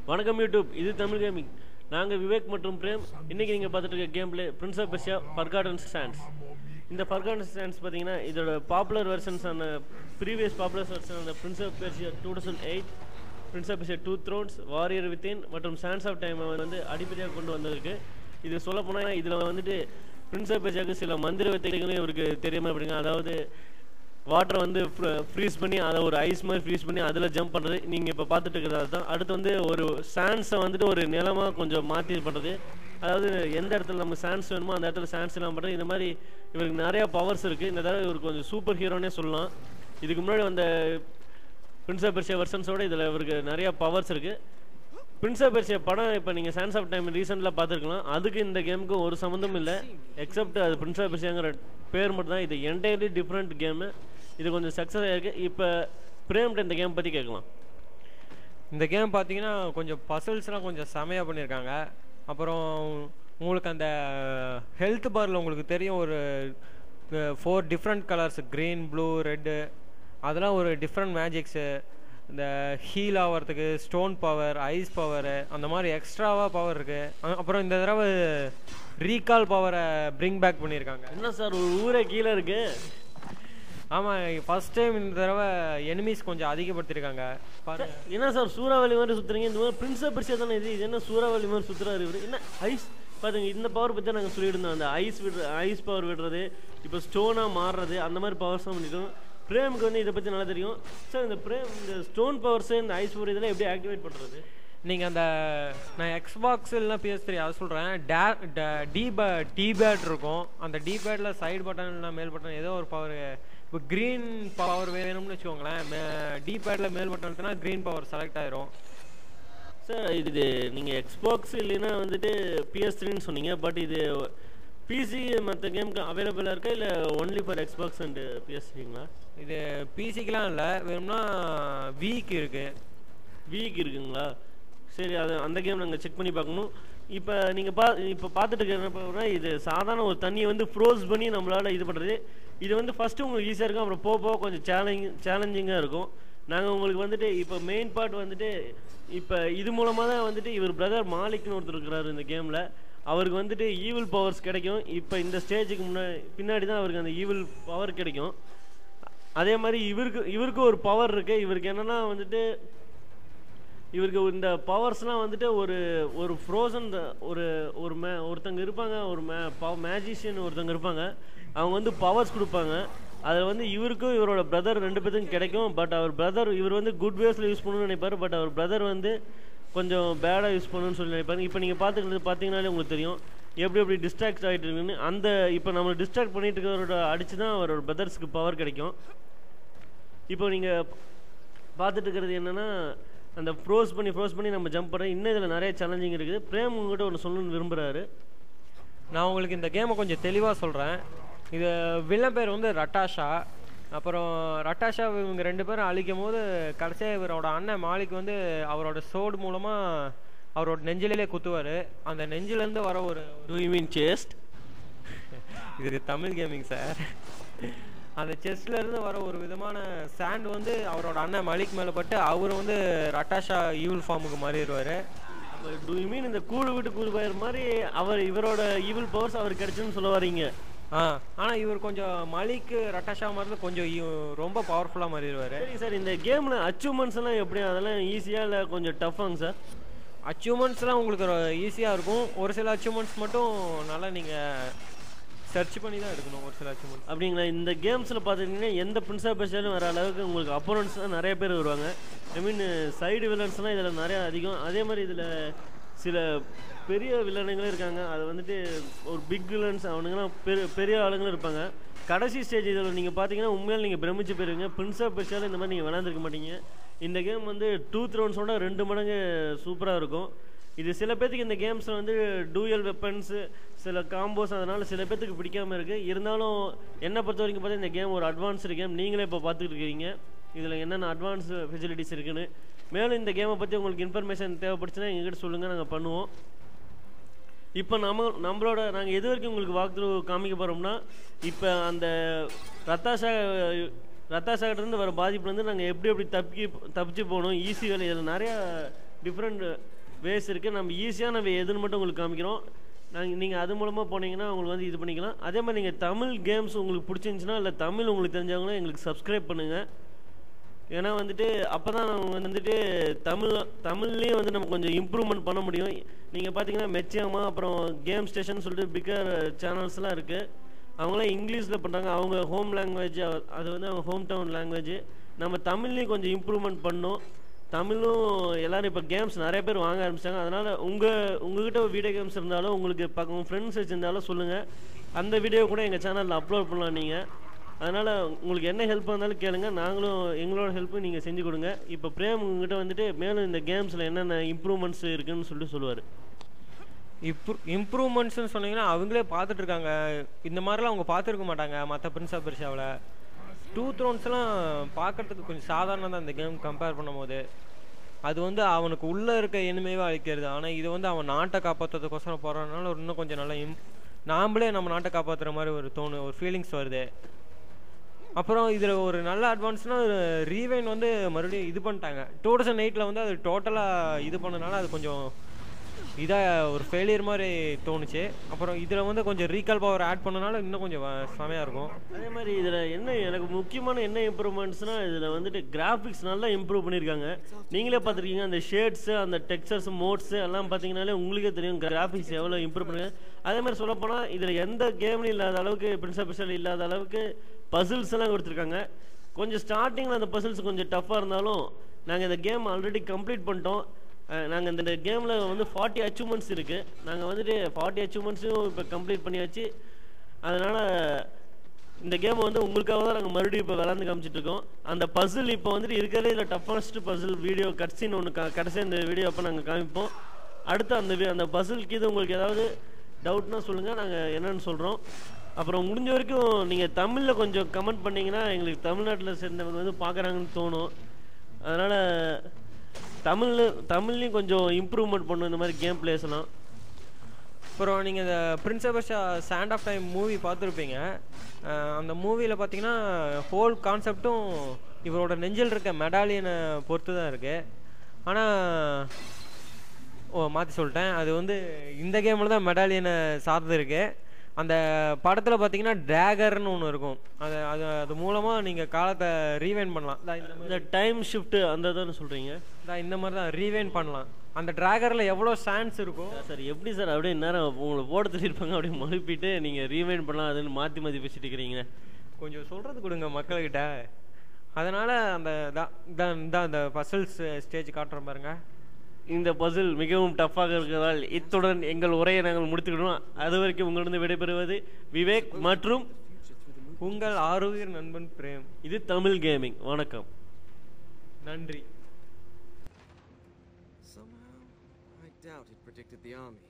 வணக்கம் யூடியூப் இது தமிழ் கேமிங் நாங்கள் விவேக் மற்றும் பிரேம் இன்னைக்கு நீங்கள் பார்த்துட்டு இருக்க game play prince of Persia forgotten sands இந்த பர்காடன் ஸ்டாண்ட்ஸ் பார்த்தீங்கன்னா இதோட பாப்புலர் வெர்ஷன்ஸ் ஆன ப்ரீவியஸ் பாப்புலர் வெர்ஷன் அந்த prince of Persia two thousand eight prince of Persia two thrones warrior within மற்றும் சான்ஸ் ஆஃப் டைமை வந்து அடிப்படையாக கொண்டு வந்திருக்கு இது சொல்ல போனால் இதில் வந்துட்டு பிரின்ஸ் ஆஃப் பெர்ஷியாவுக்கு சில மந்திர வித்தைகளும் இவருக்கு தெரியாமல் அப்படிங்க அதாவது வாட்டரை வந்து ஃப்ரீஸ் பண்ணி அதை ஒரு ஐஸ் மாதிரி ஃப்ரீஸ் பண்ணி அதில் ஜம்ப் பண்ணுறது நீங்கள் இப்போ பார்த்துட்டு இருக்கிறது அதுதான் அடுத்து வந்து ஒரு சான்ஸை வந்துட்டு ஒரு நிலமாக கொஞ்சம் மாற்றி பண்ணுறது அதாவது எந்த இடத்துல நம்ம சான்ஸ் வேணுமோ அந்த இடத்துல சான்ஸ் இல்லாமல் பண்ணுறது இந்த மாதிரி இவருக்கு நிறையா பவர்ஸ் இருக்குது இந்த தடவை இவருக்கு கொஞ்சம் சூப்பர் ஹீரோனே சொல்லலாம் இதுக்கு முன்னாடி வந்த பிரின்ஸ் ஆஃப் பெர்ஷியா வெர்ஷன்ஸோட இதில் இவருக்கு நிறையா பவர்ஸ் இருக்குது பிரின்ஸ் ஆஃப் பெர்ஷியா படம் இப்போ நீங்கள் சான்ஸ் ஆஃப் டைம் ரீசெண்டாக பார்த்துருக்கலாம் அதுக்கு இந்த கேமுக்கு ஒரு சம்மந்தமும் இல்லை எக்ஸப்ட் அது பிரின்ஸ் ஆஃப் பெர்ஷியாங்கிற பேர் மட்டும் தான் இது என்டையர்லி டிஃப்ரெண்ட் கேமு இது கொஞ்சம் சக்ஸஸ் ஆகிருக்கு இப்போ பிரேம்கிட்ட இந்த கேம் பற்றி கேட்கலாம் இந்த கேம் பார்த்தீங்கன்னா கொஞ்சம் பசில்ஸ்லாம் கொஞ்சம் செமையாக பண்ணியிருக்காங்க அப்புறம் உங்களுக்கு அந்த ஹெல்த் பாரில் உங்களுக்கு தெரியும் ஒரு four different colours green blue red அதெல்லாம் ஒரு டிஃப்ரெண்ட் மேஜிக்ஸு இந்த ஹீல் ஆகிறதுக்கு ஸ்டோன் பவர் ஐஸ் பவர் அந்த மாதிரி எக்ஸ்ட்ராவாக பவர் இருக்குது அப்புறம் இந்த தடவை ரீகால் பவரை பிரிங் பேக் பண்ணியிருக்காங்க என்ன சார் ஒரு ஊரே கீழே இருக்குது ஆமாம் ஃபர்ஸ்ட் டைம் இந்த தடவை எனிமீஸ் கொஞ்சம் அதிகப்படுத்தியிருக்காங்க பாருங்க என்ன சார் சூறாவளி மாதிரி சுற்றுறீங்க இந்த மாதிரி பிரின்ஸ் ஆஃப் பெர்ஷியா தானே இது இது என்ன சூறாவளி மாதிரி சுற்றுறாரு இவர் என்ன ஐஸ் பாருங்க இந்த பவர் பற்றி நாங்கள் சொல்லியிருந்தோம் அந்த ஐஸ் விடுற ஐஸ் பவர் விடுறது இப்போ ஸ்டோனாக மாறுறது அந்த மாதிரி பவர்ஸ் தான் பண்ணிட்டோம் பிரேமுக்கு வந்து இதை பற்றி நல்லா தெரியும் சார் இந்த பிரேம் இந்த ஸ்டோன் பவர்ஸு இந்த ஐஸ் பவர் இதெல்லாம் எப்படி ஆக்டிவேட் பண்ணுறது நீங்கள் அந்த நான் எக்ஸ்பாக்ஸ் இல்லைனா பிஎஸ் த்ரீ அதை சொல்கிறேன் டே டி ப டி பேட் இருக்கும் அந்த டி பேட்டில் சைடு பட்டன் இல்லைனா மேல் பட்டன் ஏதோ ஒரு பவர் இப்போ க்ரீன் பவர் வேணும்னு வச்சுக்கோங்களேன் மே டி பேட்டில் மேல் பட்டன் எடுத்தனா க்ரீன் பவர் செலக்ட் ஆயிரும் சார் இது நீங்கள் எக்ஸ்பாக்ஸ் இல்லைன்னா வந்துட்டு பிஎஸ் த்ரீன்னு சொன்னீங்க பட் இது பிசி மற்ற கேமுக்கு அவைலபிளாக இருக்கா இல்லை only for Xbox and PS த்ரீங்களா இது பிசிக்கெலாம் இல்லை வேணும்னா வீக் இருக்குது வீக் இருக்குங்களா சரி அது அந்த கேம் நாங்கள் செக் பண்ணி பார்க்கணும் இப்போ நீங்கள் பா இப்போ பார்த்துட்டு இருக்கிறப்ப இது சாதாரண ஒரு தண்ணியை வந்து ஃப்ரோஸ் பண்ணி நம்மளால் இது பண்ணுறது இது வந்து ஃபஸ்ட்டு உங்களுக்கு ஈஸியாக இருக்கும் அப்புறம் போக போக கொஞ்சம் சேலஞ்ச் சேலஞ்சிங்காக இருக்கும் நாங்கள் உங்களுக்கு வந்துட்டு இப்போ மெயின் பார்ட் வந்துட்டு இப்போ இது மூலமாக தான் வந்துட்டு இவர் பிரதர் மாலிக்னு ஒருத்தர் இருக்கிறாரு இந்த கேமில் அவருக்கு வந்துட்டு ஈவில் பவர்ஸ் கிடைக்கும் இப்போ இந்த ஸ்டேஜுக்கு முன்னாடி பின்னாடி தான் அவருக்கு அந்த ஈவில் பவர் கிடைக்கும் அதே மாதிரி இவருக்கு இவருக்கு ஒரு பவர் இருக்குது இவருக்கு என்னென்னா வந்துட்டு இவருக்கு இந்த பவர்ஸ்லாம் வந்துட்டு ஒரு ஒரு ஃப்ரோசன் ஒரு ஒரு மே ஒருத்தங்க இருப்பாங்க ஒரு மே மேஜிஷியன் ஒருத்தங்க இருப்பாங்க அவங்க வந்து பவர்ஸ் கொடுப்பாங்க அதில் வந்து இவருக்கும் இவரோட பிரதர் ரெண்டு பேத்துக்கும் கிடைக்கும் பட் அவர் பிரதர் இவர் வந்து குட் வேஸில் யூஸ் பண்ணணும்னு நினைப்பார் பட் அவர் பிரதர் வந்து கொஞ்சம் பேடாக யூஸ் பண்ணணும்னு சொல்லி நினைப்பாரு இப்போ நீங்கள் பார்த்துக்கிறது பார்த்தீங்கனாலே உங்களுக்கு தெரியும் எப்படி எப்படி டிஸ்ட்ராக்ட் ஆகிட்டு இருக்குன்னு அந்த இப்போ நம்மளை டிஸ்ட்ராக்ட் பண்ணிட்டு இருக்கிறவரோட அடிச்சு தான் அவரோட பிரதர்ஸ்க்கு பவர் கிடைக்கும் இப்போ நீங்கள் பார்த்துட்டு இருக்கிறது என்னென்னா அந்த ஃப்ரோஸ் பண்ணி ஃப்ரோஸ் பண்ணி நம்ம ஜம்ப் பண்ணுறோம் இன்னும் இதில் நிறைய சேலஞ்சிங் இருக்குது பிரேம் உங்கள்கிட்ட ஒன்று சொல்லணும்னு விரும்புகிறாரு நான் உங்களுக்கு இந்த கேமை கொஞ்சம் தெளிவாக சொல்கிறேன் இது வில்லன் பேர் வந்து ரட்டாஷா அப்புறம் ரட்டாஷா இவங்க ரெண்டு பேரும் அழிக்கும் போது கடைசியாக இவரோட அண்ணன் மாலிக் வந்து அவரோட சோடு மூலமாக அவரோட நெஞ்சிலே குத்துவார் அந்த நெஞ்சிலேருந்து வர ஒரு டூ யூ மீன் சேஸ்ட் இது தமிழ் கேமிங் சார் அந்த செஸ்ட்ல இருந்து வர ஒரு விதமான சாண்ட் வந்து அவரோட அண்ணன் மலிக் மேலே பட்டு அவர் வந்து ரட்டாஷா ஈவில் ஃபார்முக்கு மாறிடுவார் டூ யூ மீன் இந்த கூடு விட்டு கூடு பயிர் மாதிரி அவர் இவரோட ஈவில் பவர்ஸ் அவருக்கு கிடைச்சுன்னு சொல்ல வரீங்க ஆ ஆனால் இவர் கொஞ்சம் மலிக் ரட்டாஷா மாதிரி கொஞ்சம் ஈ- ரொம்ப பவர்ஃபுல்லாக மாறிடுவார் சரி சார் இந்த கேமில் அச்சீவ்மெண்ட்ஸ் எல்லாம் எப்படி அதெல்லாம் ஈஸியாக இல்லை கொஞ்சம் டஃப்பாங்க சார் அச்சீவ்மெண்ட்ஸ்லாம் உங்களுக்கு ஈஸியாக இருக்கும் ஒரு சில அச்சீவ்மெண்ட்ஸ் மட்டும் நல்லா நீங்கள் சர்ச் பண்ணி தான் எடுக்கணும் ஒரு சில அச்சீவ்மெண்ட்ஸ் அப்படிங்களா இந்த கேம்ஸில் பார்த்துக்கிட்டிங்கன்னா எந்த பிரின்ஸாக பேசினாலும் வர அளவுக்கு உங்களுக்கு அப்போனன்ஸ் தான் நிறைய பேர் வருவாங்க ஐ மீன் சைடு வில்லன்ஸ்லாம் இதில் நிறையா அதிகம் அதே மாதிரி இதில் சில பெரிய வில்லனுங்களும் இருக்காங்க அது வந்துட்டு ஒரு பிக் வில்லன்ஸ் அவனுங்கலாம் பெரிய பெரிய ஆளுங்களும் இருப்பாங்க கடைசி ஸ்டேஜ் இதில் நீங்கள் பார்த்தீங்கன்னா உண்மையில நீங்கள் பிரமிச்சு போயிருங்க பிரின்ஸாக பேசினாலும் இந்த மாதிரி நீங்கள் விளாண்டுருக்க மாட்டீங்க இந்த கேம் வந்து டூ த்ரோன்ஸோட ரெண்டு மடங்கு சூப்பராக இருக்கும் இது சில பேர்த்துக்கு இந்த கேம்ஸில் வந்து டூயல் வெப்பன்ஸு சில காம்போஸ் அதனால் சில பேர்த்துக்கு பிடிக்காம இருக்குது இருந்தாலும் என்னை பொறுத்த வரைக்கும் பார்த்தா இந்த கேம் ஒரு அட்வான்ஸ்டு கேம் நீங்களே இப்போ பார்த்துட்டு இருக்கீங்க இதில் என்னென்ன அட்வான்ஸ் ஃபெசிலிட்டிஸ் இருக்குன்னு மேலும் இந்த கேமை பற்றி உங்களுக்கு இன்ஃபர்மேஷன் தேவைப்படுச்சுன்னா எங்ககிட்ட சொல்லுங்கள் நாங்கள் பண்ணுவோம் இப்போ நம்ம நம்மளோட நாங்கள் எது வரைக்கும் உங்களுக்கு வாக் த்ரூ காமிக்க போகிறோம்னா இப்போ அந்த ரத்தாஷா ரத்தாஷாகிட்டேருந்து வர பாதிப்புலேருந்து நாங்கள் எப்படி எப்படி தப்பி தப்பிச்சு போகணும் ஈஸி வேலை இதில் நிறையா டிஃப்ரெண்ட் வேஸ் இருக்குது நம்ம ஈஸியாக நம்ம எதுன்னு மட்டும் உங்களுக்கு காமிக்கிறோம் நாங்கள் நீங்கள் அது மூலமாக போனீங்கன்னா உங்களுக்கு வந்து இது பண்ணிக்கலாம் அதே மாதிரி நீங்கள் தமிழ் கேம்ஸ் உங்களுக்கு பிடிச்சிருந்துச்சுன்னா இல்லை தமிழ் உங்களுக்கு தெரிஞ்சவங்களும் எங்களுக்கு சப்ஸ்கிரைப் பண்ணுங்கள் ஏன்னா வந்துட்டு அப்போ தான் நம்ம வந்துட்டு தமிழ் தமிழ்லேயும் வந்து நம்ம கொஞ்சம் இம்ப்ரூவ்மெண்ட் பண்ண முடியும் நீங்கள் பார்த்தீங்கன்னா மெச்சியம்மா அப்புறம் கேம் ஸ்டேஷன் சொல்லிட்டு பிக்கர் சேனல்ஸ்லாம் இருக்குது அவங்களாம் இங்கிலீஷில் பண்ணுறாங்க அவங்க ஹோம் லாங்குவேஜ் அது வந்து அவங்க ஹோம் டவுன் லாங்குவேஜ் நம்ம தமிழ்லேயும் கொஞ்சம் இம்ப்ரூவ்மெண்ட் பண்ணோம் தமிழும் எல்லாரும் இப்போ கேம்ஸ் நிறைய பேர் வாங்க ஆரம்பிச்சிட்டாங்க அதனால் உங்கள் உங்ககிட்ட வீடியோ கேம்ஸ் இருந்தாலும் உங்களுக்கு பக்கம் ஃப்ரெண்ட்ஸ் வச்சுருந்தாலும் சொல்லுங்கள் அந்த வீடியோ கூட எங்கள் சேனலில் அப்லோட் பண்ணலாம் நீங்கள் அதனால் உங்களுக்கு என்ன ஹெல்ப் இருந்தாலும் கேளுங்க நாங்களும் எங்களோட ஹெல்ப்பும் நீங்கள் செஞ்சு கொடுங்க இப்போ பிரேம் உங்ககிட்ட வந்துட்டு மேலும் இந்த கேம்ஸில் என்னென்ன இம்ப்ரூவ்மெண்ட்ஸ் இருக்குன்னு சொல்லிட்டு சொல்லுவார் இம்ப்ரூ இம்ப்ரூவ்மெண்ட்ஸ்னு சொன்னீங்கன்னா அவங்களே பார்த்துட்டு இருக்காங்க இந்த மாதிரிலாம் அவங்க பார்த்துருக்க மாட்டாங்க மற்ற பிரின்ஸா பெருசாவில் டூ த்ரோன்ஸ்லாம் பார்க்கறதுக்கு கொஞ்சம் சாதாரணம் தான் இந்த கேம் கம்பேர் பண்ணும்போது அது வந்து அவனுக்கு உள்ளே இருக்க இனிமையாக அழிக்கிறது ஆனால் இது வந்து அவன் நாட்டை காப்பாற்றுறதுக்கோசரம் போகிறதுனால இன்னும் கொஞ்சம் நல்லா இம் நாமளே நம்ம நாட்டை காப்பாற்றுற மாதிரி ஒரு தோணு ஒரு ஃபீலிங்ஸ் வருது அப்புறம் இதில் ஒரு நல்ல அட்வான்ஸ்னால் ரீவைன் வந்து மறுபடியும் இது பண்ணிட்டாங்க டூ தௌசண்ட் எயிட்டில் வந்து அது டோட்டலாக இது பண்ணனால அது கொஞ்சம் இதாக ஒரு ஃபெயிலியர் மாதிரி தோணுச்சு அப்புறம் இதில் வந்து கொஞ்சம் ரீகால் பவர் ஆட் பண்ணனால இன்னும் கொஞ்சம் வ- செமையா இருக்கும் அதே மாதிரி இதில் என்ன எனக்கு முக்கியமான என்ன இம்ப்ரூவ்மெண்ட்ஸ்னால் இதில் வந்துட்டு கிராஃபிக்ஸ் நல்லா இம்ப்ரூவ் பண்ணியிருக்காங்க நீங்களே பார்த்துருக்கீங்க அந்த ஷேட்ஸு அந்த டெக்ஸ்சர்ஸ் மோட்ஸு எல்லாம் பார்த்தீங்கனாலே உங்களுக்கே தெரியும் கிராஃபிக்ஸ் எவ்வளோ இம்ப்ரூவ் பண்ணுங்க அதே மாதிரி சொல்லப்போனால் இதில் எந்த கேம்லையும் இல்லாத அளவுக்கு பிரின்சா பிரிசல் இல்லாத அளவுக்கு பசில்ஸ் எல்லாம் கொடுத்துருக்காங்க கொஞ்சம் ஸ்டார்டிங்கில் அந்த பசில்ஸ் கொஞ்சம் டஃப்பாக இருந்தாலும் நாங்கள் இந்த கேம் ஆல்ரெடி கம்ப்ளீட் பண்ணிட்டோம் நாங்கள் இந்த கேமில் வந்து ஃபார்ட்டி அச்சீவ்மெண்ட்ஸ் இருக்குது நாங்கள் வந்துட்டு ஃபார்ட்டி அச்சீவ்மெண்ட்ஸும் இப்போ கம்ப்ளீட் பண்ணியாச்சு அதனால் இந்த கேம் வந்து உங்களுக்காக தான் நாங்கள் மறுபடியும் இப்போ விளாண்டு காமிச்சிட்டு இருக்கோம் அந்த பசில் இப்போ வந்துட்டு இருக்கிறதே இதில் டஃபஸ்ட் பசில் வீடியோ கட்சின்னு ஒன்று க கடைசி இந்த வீடியோ அப்போ நாங்கள் காமிப்போம் அடுத்து அந்த வி- அந்த பசிலுக்கு இது உங்களுக்கு ஏதாவது டவுட்னா சொல்லுங்கள் நாங்கள் என்னன்னு சொல்கிறோம் அப்புறம் முடிஞ்ச வரைக்கும் நீங்கள் தமிழில் கொஞ்சம் கமெண்ட் பண்ணீங்கன்னா எங்களுக்கு தமிழ்நாட்டில் சேர்ந்தவங்க வந்து பார்க்குறாங்கன்னு தோணும் அதனால் தமிழ் தமிழ்லையும் கொஞ்சம் இம்ப்ரூவ்மெண்ட் பண்ணும் இந்த மாதிரி கேம் பிளேஸ் எல்லாம் அப்புறம் நீங்கள் இந்த prince Persia sands of time movie பார்த்துருப்பீங்க அஹ் அந்த மூவியில் பார்த்தீங்கன்னா ஹோல் கான்செப்டும் இவரோட நெஞ்சில் இருக்க மெடாலியனை பொறுத்து தான் இருக்குது ஆனால் ஓ மாற்றி சொல்லிட்டேன் அது வந்து இந்த கேமில் தான் மெடாலியனை சார்ந்து இருக்கு அந்த படத்தில் பார்த்தீங்கன்னா டேகர்னு ஒன்று இருக்கும் அது அது அது மூலமாக நீங்கள் காலத்தை ரீவைன் பண்ணலாம் இந்தா இந்த மாதிரி இந்த டைம் ஷிஃப்ட்டு அந்த தானே சொல்கிறீங்க இந்தா இந்த மாதிரி தான் ரீவைன் பண்ணலாம் அந்த டிராகரில் எவ்வளோ சான்ஸ் இருக்கும் சார் எப்படி சார் அப்படியே நேரம் உங்களை போட சொல்லியிருப்பாங்க அப்படியே மழுப்பிட்டு நீங்கள் ரீவைண்ட் பண்ணலாம் அதுன்னு மாற்றி மாற்றி பேசிட்டு இருக்கிறீங்க கொஞ்சம் சொல்கிறது கொடுங்க மக்கள்கிட்ட அதனால் அந்த தான் இதான் இதான் அந்த பசல்ஸ் ஸ்டேஜ் காட்டுறோம் பாருங்க இந்த பசில் மிகவும் டஃப்பாக இருக்கிறதால் இத்துடன் எங்கள் உரையை நாங்கள் முடித்துக்கிடுவோம் அது வரைக்கும் உங்களிடம் விடைபெறுவது விவேக் மற்றும் உங்கள் ஆரோக்கிய நண்பன் பிரேம் இது தமிழ் கேமிங் வணக்கம் நன்றி Somehow, I doubt it predicted the army.